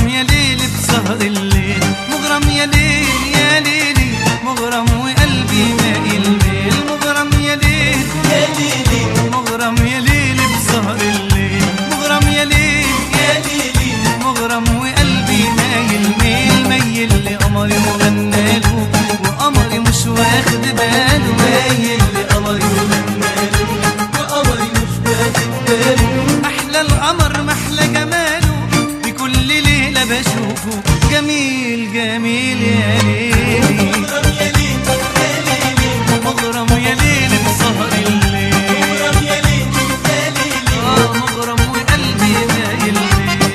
مغرم يا ليل بسهر الليل مغرم يا ليل يا ليلي مغرم وقلبي مايل ميل مغرم يا ليل يا ليلي مغرم يا ليل بسهر الليل مغرم يا ليل يا ليلي مغرم وقلبي مايل ميل ميل لقمري وغناله وقمري مش واخد باله مايل لقمري وغناله وقمري مش واخد باله احلى القمر محلى جماله بكل ليله بشوفه جميل جميل يا ليلي مغرم يا ليل يا ليلي مغرم يا ليل بسهر الليل مغرم يا ليل يا ليلي آه مغرم وقلبي مايل ليل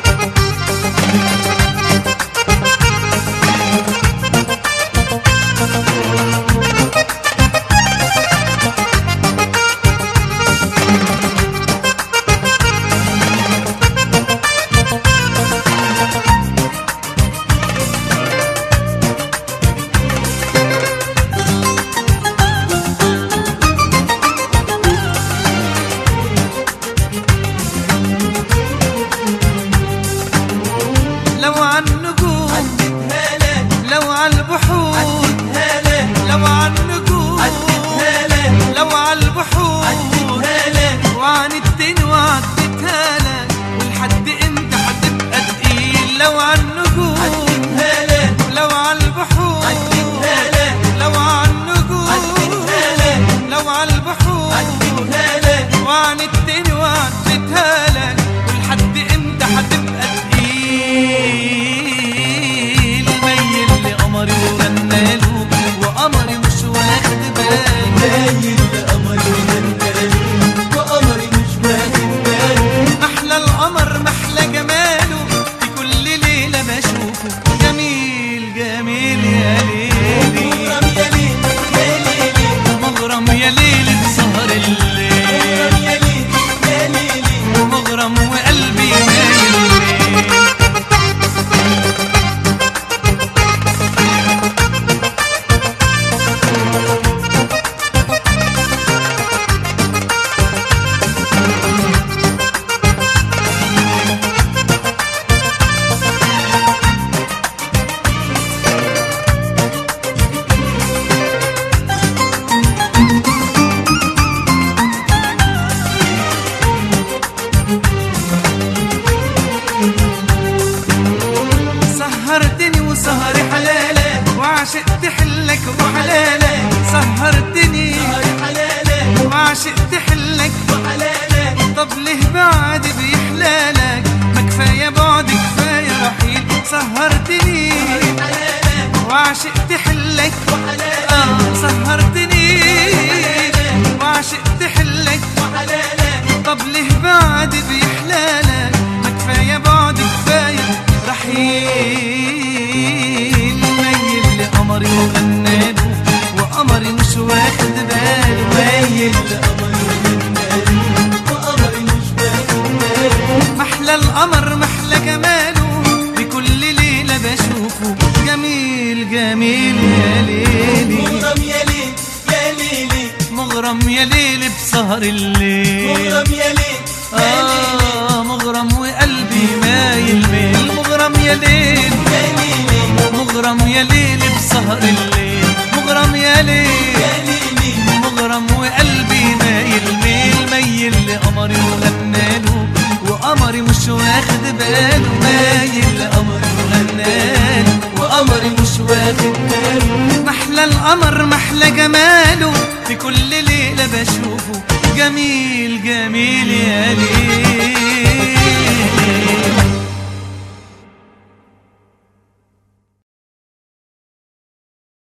لو عن نجوم عدتها لك لو عن البحور عدتها لك لو عن نجوم عدتها لك لو عن البحور عدتها لك وعن التين وعدتها لك ولحد امتى هتبقى تقيل لو عن نجوم عدتها لك لو عن البحور عدتها لك لو عن نجوم عدتها لك لو عن البحور عدتها لك وعن التين وعدتها لك ولحد امتى هتبقى تقيل ميل لقمري وغناله وقمري مش واخد باله مايل لقمري وغناله وقمري مش واخد باله محلى القمر محلى جماله في كل ليلة بشوفه جميل جميل يا ليلي مغرم يا ليل يا ليلي مغرم يا ليل بسهر الليل مغرم يا ليل يا ليلي مغرم وقلبي مايل ليل سهرتني وسهري حلالك وعشقت حلك وحلالك سهرتني نهار حلالك وعشقت حلك وحلالك طب ليه بعد بيحلالك ما كفايه بعد كفايه رحيل سهرتني حلالك وعشقت حلك وحلالك اه سهرتني وعشقت حلك وحلالك طب ليه بعد بيحلالك ما كفايه بعد كفايه رحيل ميل لقمري وغناله وقمري مش واخد باله ميل لقمري وغناله وقمري مش واخد باله محلى القمر محلى جماله بكل ليلة بشوفه جميل جميل يا ليلي مغرم يا ليل يا ليلي مغرم يا ليل بسهر الليل مغرم يا ليل يا ليلي آه مغرم وقلبي مايل ميل مغرم يا ليل يا ليلي مغرم يا ليل بسهر الليل مغرم يا ليل يا ليلي مغرم وقلبي مايل ميل ميل لقمري وغناله وقمري مش واخد باله مايل لقمري وغناله وقمري مش واخد باله محلى القمر محلى جماله في كل ليلة بشوفه جميل جميل يا ليل